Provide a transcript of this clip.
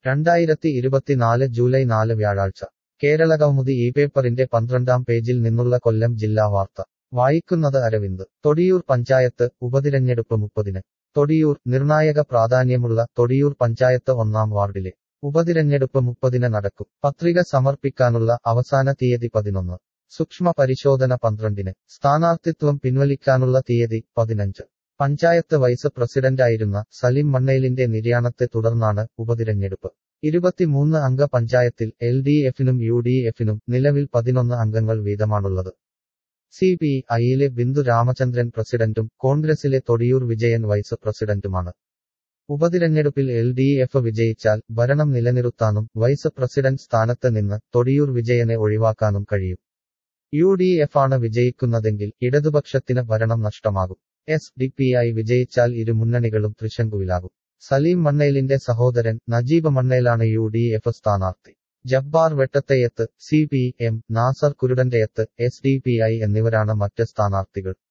രണ്ടായിരത്തി ഇരുപത്തിനാല് ജൂലൈ നാല് വ്യാഴാഴ്ച കേരളകൗമുദി ഈ പേപ്പറിന്റെ പന്ത്രണ്ടാം പേജിൽ നിന്നുള്ള കൊല്ലം ജില്ലാ വാർത്ത വായിക്കുന്നത് അരവിന്ദ് തൊടിയൂർ പഞ്ചായത്ത് ഉപതിരഞ്ഞെടുപ്പ് മുപ്പതിന് തൊടിയൂർ നിർണായക പ്രാധാന്യമുള്ള തൊടിയൂർ പഞ്ചായത്ത് ഒന്നാം വാർഡിലെ ഉപതിരഞ്ഞെടുപ്പ് മുപ്പതിന് നടക്കും പത്രിക സമർപ്പിക്കാനുള്ള അവസാന തീയതി പതിനൊന്ന് സൂക്ഷ്മ പരിശോധന പന്ത്രണ്ടിന് സ്ഥാനാർത്ഥിത്വം പിൻവലിക്കാനുള്ള തീയതി പതിനഞ്ച് പഞ്ചായത്ത് വൈസ് പ്രസിഡന്റായിരുന്ന സലിം മണ്ണേലിന്റെ നിര്യാണത്തെ തുടർന്നാണ് ഉപതിരഞ്ഞെടുപ്പ് ഇരുപത്തിമൂന്ന് അംഗ പഞ്ചായത്തിൽ എൽ ഡി എഫിനും യു ഡി എഫിനും നിലവിൽ പതിനൊന്ന് അംഗങ്ങൾ വീതമാണുള്ളത് സി പി ഐയിലെ ബിന്ദു രാമചന്ദ്രൻ പ്രസിഡന്റും കോൺഗ്രസിലെ തൊടിയൂർ വിജയൻ വൈസ് പ്രസിഡന്റുമാണ് ഉപതിരഞ്ഞെടുപ്പിൽ എൽ ഡി എഫ് വിജയിച്ചാൽ ഭരണം നിലനിർത്താനും വൈസ് പ്രസിഡന്റ് സ്ഥാനത്ത് നിന്ന് തൊടിയൂർ വിജയനെ ഒഴിവാക്കാനും കഴിയും യു ഡി എഫ് ആണ് വിജയിക്കുന്നതെങ്കിൽ ഇടതുപക്ഷത്തിന് ഭരണം നഷ്ടമാകും എസ് ഡി പി ഐ വിജയിച്ചാൽ ഇരു മുന്നണികളും തൃശങ്കുവിലാകും സലീം മണ്ണേലിന്റെ സഹോദരൻ നജീബ് മണ്ണേലാണ് യു ഡി എഫ് സ്ഥാനാർത്ഥി Jabbar Vettathayath C P M Nasar കുരുടന്റെയത്ത് എസ് ഡി പി ഐ എന്നിവരാണ് മറ്റ് സ്ഥാനാർത്ഥികൾ